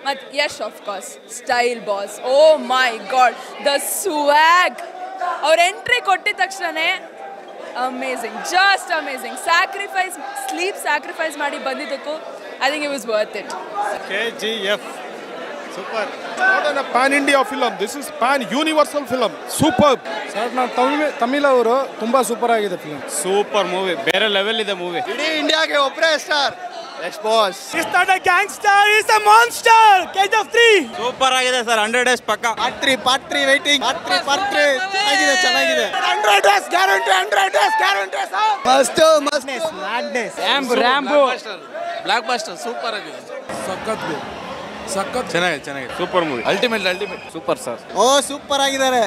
ಮತ್ತು Yash of course style boss oh my god the swag ಅವ್ರ entry ಕೊಟ್ಟಿದ ತಕ್ಷಣನೇ amazing just amazing sacrifice sleep sacrifice ಮಾಡಿ ಬಂದಿದ್ದಕ್ಕೂ I think it was worth it K G F super not a pan India film. This is pan universal film. Superb. Sir ನಾವು ತಮಿಳ್ ತಮಿಳ್ ಅವರು ತುಂಬಾ super ಆಗಿದೆ film super movie ಬೇರೆ level ಇದೆ movie ಇಡೀ ಇಂಡಿಯಾಗೆ ಒಬ್ಬರೇ star yes boss is not a gangster is a monster KGF 3 super ಆಗಿದೆ ಸರ್ ಹಂಡ್ರೆಡ್ ಡೇಸ್ ಪಕ್ಕ part three part three waiting part three part three ಚೆನ್ನಾಗಿದೆ ಚೆನ್ನಾಗಿದೆ ಮಸ್ತ್ ಮಸ್ತ್ ಬ್ಲಾಕ್ ಬಾಸ್ಟರ್ ಸೂಪರ್ ಆಗಿದೆ ಚೆನ್ನಾಗಿದೆ ಚೆನ್ನಾಗಿದೆ super movie ultimate ultimate super sir oh super ಆಗಿದ್ದಾರೆ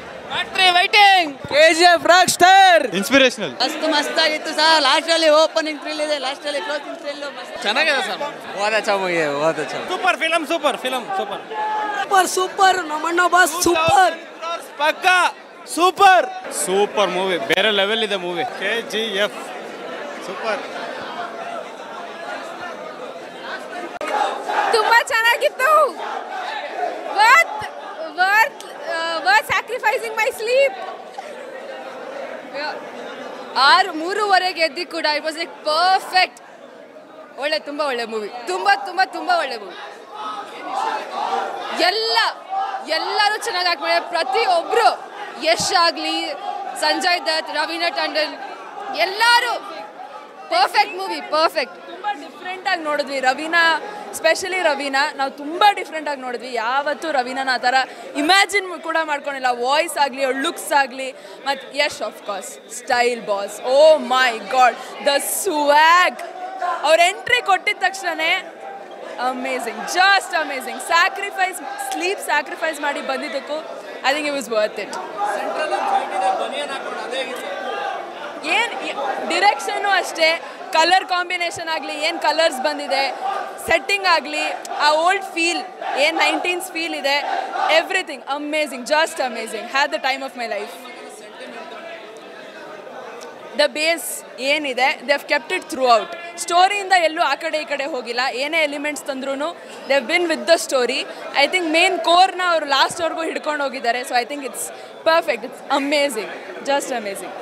ಕೆಜಿಎಫ್ ರಾಕ್ ಸ್ಟಾರ್ ಇನ್ಸ್ಪಿರೇಷನಲ್ ಮಸ್ತ್ ಮಸ್ತ್ ಆಗಿತ್ತು ಸರ್ ಲಾಸ್ಟ್ ಅಲ್ಲಿ ಓಪನಿಂಗ್ ಥ್ರಿಲ್ ಇದೆ ಲಾಸ್ಟ್ ಅಲ್ಲಿ ಕ್ಲೋಸಿಂಗ್ ಥ್ರಿಲ್ ಚೆನ್ನಾಗಿದೆ ಸರ್ ಹೋದ ಚ ಮೂವಿ ಹೋದ ಚ super film super film super super super ನಮ್ಮಣ್ಣ ಬಾಸ್ ಸೂಪರ್ ಪಕ್ಕ ಸೂಪರ್ ಸೂಪರ್ ಮೂವಿ ಬೇರೆ ಲೆವೆಲ್ ಇದೆ movie K G F super ತುಂಬ ಚೆನ್ನಾಗಿತ್ತು worth worth worth sacrificing my sleep ಆರು ಮೂರುವರೆಗೆ ಎದ್ದಿ ಕೂಡ ಇಟ್ ವಾಸ್ ಲೈಕ್ ಪರ್ಫೆಕ್ಟ್ ಒಳ್ಳೆ ತುಂಬ ಒಳ್ಳೆ ಮೂವಿ ತುಂಬ ತುಂಬ ತುಂಬ ಒಳ್ಳೆ ಮೂವಿ ಎಲ್ಲ ಎಲ್ಲರೂ ಚೆನ್ನಾಗಿ ಆಕ್ಟ್ ಮಾಡಿದ್ದಾರೆ ಪ್ರತಿಯೊಬ್ಬರು ಯಶ್ ಆಗಲಿ ಸಂಜಯ್ ದತ್ ರವೀನಾ ಟಂಡನ್ ಎಲ್ಲರೂ ಪರ್ಫೆಕ್ಟ್ ಮೂವಿ ಪರ್ಫೆಕ್ಟ್ ತುಂಬ ಡಿಫ್ರೆಂಟಾಗಿ ನೋಡಿದ್ವಿ ರವೀನಾ ಸ್ಪೆಷಲಿ ರವೀನಾ ನಾವು ತುಂಬ ಡಿಫ್ರೆಂಟಾಗಿ ನೋಡಿದ್ವಿ ಯಾವತ್ತೂ ರವೀನಾನ ಆ ಥರ ಇಮ್ಯಾಜಿನ್ ಕೂಡ ಮಾಡ್ಕೊಂಡಿಲ್ಲ ವಾಯ್ಸ್ ಆಗಲಿ ಅವ್ಳ ಲುಕ್ಸ್ ಆಗಲಿ ಮತ್ತು Yash of course style boss oh my god the swag ಅವ್ರ ಎಂಟ್ರಿ ಕೊಟ್ಟಿದ ತಕ್ಷಣನೇ amazing just amazing sacrifice sleep sacrifice ಮಾಡಿ ಬಂದಿದ್ದಕ್ಕೂ I think it was worth it ಏನು ಡಿರೆಕ್ಷನ್ನು ಅಷ್ಟೇ ಕಲರ್ ಕಾಂಬಿನೇಷನ್ ಆಗಲಿ ಏನು ಕಲರ್ಸ್ ಬಂದಿದೆ ಸೆಟ್ಟಿಂಗ್ ಆಗಲಿ ಆ ಓಲ್ಡ್ ಫೀಲ್ ಏನು ನೈನ್ಟೀನ್ಸ್ ಫೀಲ್ ಇದೆ everything amazing just amazing have the time of my life the base ಏನಿದೆ they have kept it throughout ಸ್ಟೋರಿಯಿಂದ ಎಲ್ಲೂ ಆ ಕಡೆ ಈ ಕಡೆ ಹೋಗಿಲ್ಲ ಏನೇ ಎಲಿಮೆಂಟ್ಸ್ ತಂದ್ರೂ they been with the story I think main ಕೋರ್ನ ಅವರು ಲಾಸ್ಟ್ವರೆಗೂ ಹಿಡ್ಕೊಂಡು ಹೋಗಿದ್ದಾರೆ so I think it's perfect it's amazing just amazing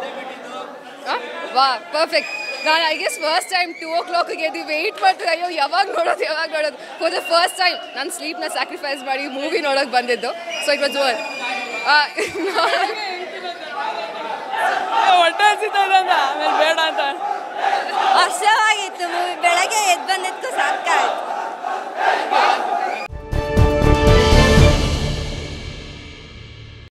ವಾ ಪರ್ಫೆಕ್ಟ್ ನಾನು I guess first time two ಓ ಕ್ಲಾಕಿಗೆ ಎದ್ದು ವೆಯ್ಟ್ ಮಾಡ್ತೀವಿ ಅಯ್ಯೋ ಯಾವಾಗ ನೋಡೋದು ಯಾವಾಗ ನೋಡೋದು ಫಾರ್ ದ ಫಸ್ಟ್ ಟೈಮ್ ನಾನು ಸ್ಲೀಪ್ನ ಸ್ಯಾಕ್ರಿಫೈಸ್ ಮಾಡಿ ಮೂವಿ ನೋಡೋಕೆ ಬಂದಿದ್ದು ಸೊ ಇಟ್ ವಾಸ್ ವರ್ ಹೊಟ್ಟೆ ಹಸಿತದ ಆಮೇಲೆ ಬೇಡ ಅಂತ ವರ್ಷವಾಗಿತ್ತು ಮೂವಿ ಬೆಳಗ್ಗೆ ಎದ್ದು ಬಂದಿತ್ತು ಸಾಕಾಯ್ತು